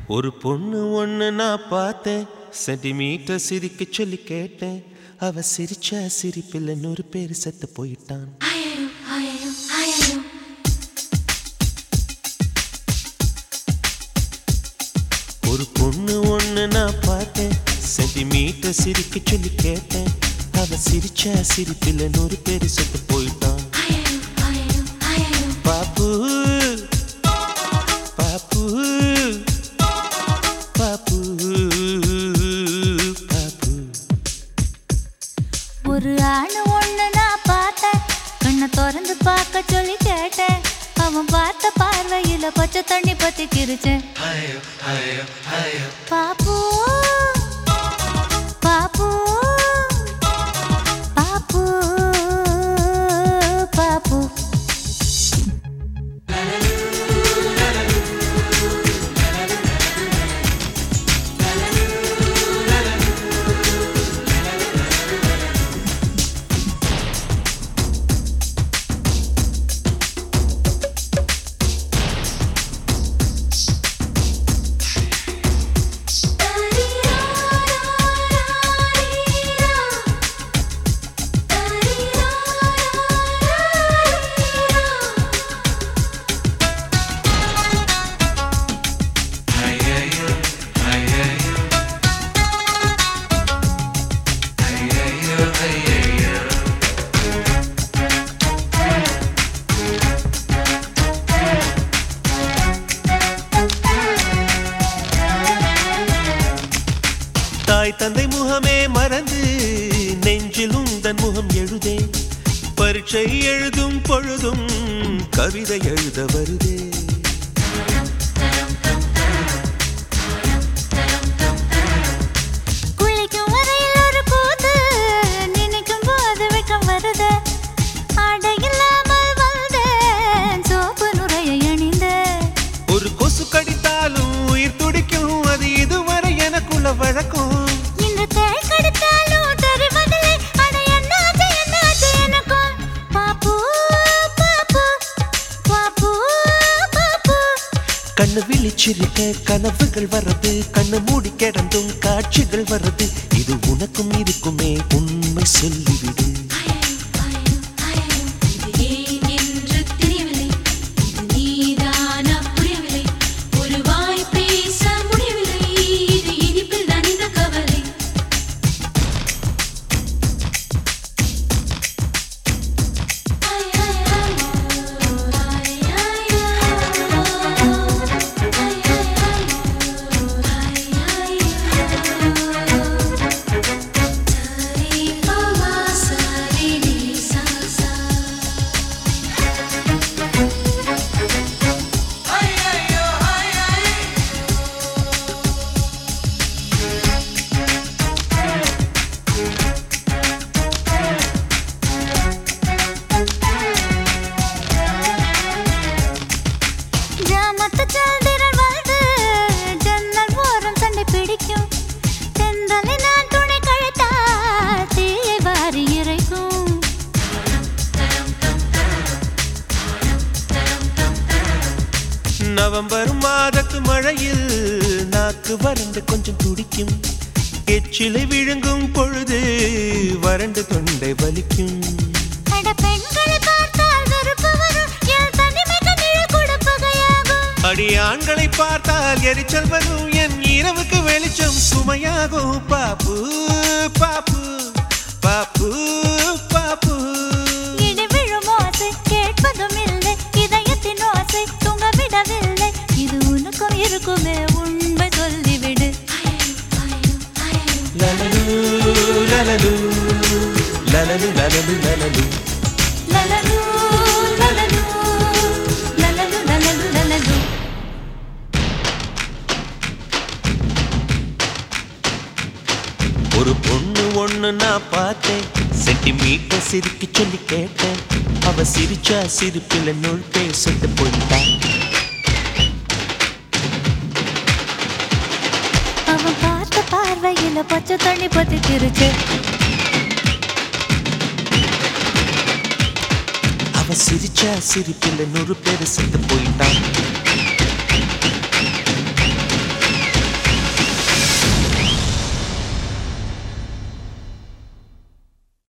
ஒரு பொண்ணு ஒண்ணு நான் பார்த்தேன் சென்டிமீட்டர் சிரிக்க சொல்லி கேட்டேன் அவ சிரிச்ச சிரிப்பில் நூறு பேர் செத்து போயிட்டான் Ayaro, ayaro, ayaro. ஒரு பொண்ணு ஒண்ணு நான் பார்த்தேன் சென்டிமீட்டர் சிரிக்க சொல்லி கேட்டேன் அவ சிரிச்ச சிரிப்பில் நூறு பேர் செத்து போயிட்டான் Ayaro, ayaro, ayaro. பாப்பு பாப்பு பாப்பு பாப்பு ஒரு ஆணு ஒண்ணு நான் பார்த்தேன் கண்ணை திறந்து பார்க்க சொல்லி கேட்டேன் அவன் பார்த்த பார்வையில பச்சை தண்ணி பத்தி கிரிச்சேன் பாப்பு பாப்பு பாப்பு பாப்பு தாய் தந்தை முகமே மறந்து நெஞ்சில் உந்தன் முகம் எழுதே பரீட்சை எழுதும் பொழுதும் கவிதை எழுத வருதே குளிக்கும் வரையில் ஒரு கூத்து நினைக்கும் போது வெக்கம் வருது ஆடை இல்லாமல் வந்தேன் சோப்பு நுரையை அணிந்தேன் ஒரு கொசு கடித்தாலும் உயிர் துடிக்கும் அது இதுவரை எனக்குள்ள வழக்கம் இன்று தேள் கடித்தாலும் தெரிவதில்லை அட என்னாச்சு என்னாச்சு எனக்கும் பாப்பு பாப்பு பாப்பு பாப்பு கண்ணு விழிச்சிருக்க கனவுகள் வர்றது கண்ணு மூடி கிடந்தும் காட்சிகள் வர்றது இது உனக்கும் இருக்குமே உண்மை சொல்லிவிடு இது ஏன் என்று தெரியவில்லை இது நீதானா புரியவில்லை ஒரு வாய் பேச முடியவில்லை இது இனிப்பில் தான் இந்த கவலை ஜாமத்து சந்திரன் வந்து ஜன்னல் ஓரம் சண்டை பிடிக்கும் தென்றலை நான் துணை கழுத்தால் தீயை வாரி இறைக்கும் நவம்பர் மாதத்து மழையில் நாக்கு வறண்டு கொஞ்சம் துடிக்கும் எச்சிலை விழுங்கும் பொழுது வறண்டு தொண்டை வலிக்கும் அட பெண்களை பார்த்தால் வெறுப்பு வரும் என் தனிமைக்கு நிழல் கொடுப்பகையாகும் அடி ஆண்களை பார்த்தால் எரிச்சல் வரும் என் இரவுக்கு வெளிச்சம் சுமையாகும் பாப்பு பாப்பு பாப்பு பாப்பு இடி விழும் ஓசை கேட்பதும் இல்லை இதயத்தின் ஓசை தூங்க விடவில்லை இது உனக்கும் இருக்குமே உண்மை சொல்லிவிடு லலலு லலலு லலலு லலலு லலலு லலலு லலலு லலலு லலலு லலலு ஒரு பொண்ணு ஒண்ணு நான் பார்த்தேன் சென்டிமீட்டர் சிரிக்க சொல்லி கேட்டேன் அவ சிரிச்சா சிரிப்பில் நூல் பேர் செத்து போயிட்டான் அவன் பார்த்த பார்வையில பச்சை தண்ணி பத்தி திருச்சு அவ சிரிச்சா சிரிப்பில் நூறு பேர் செத்து போயிட்டான்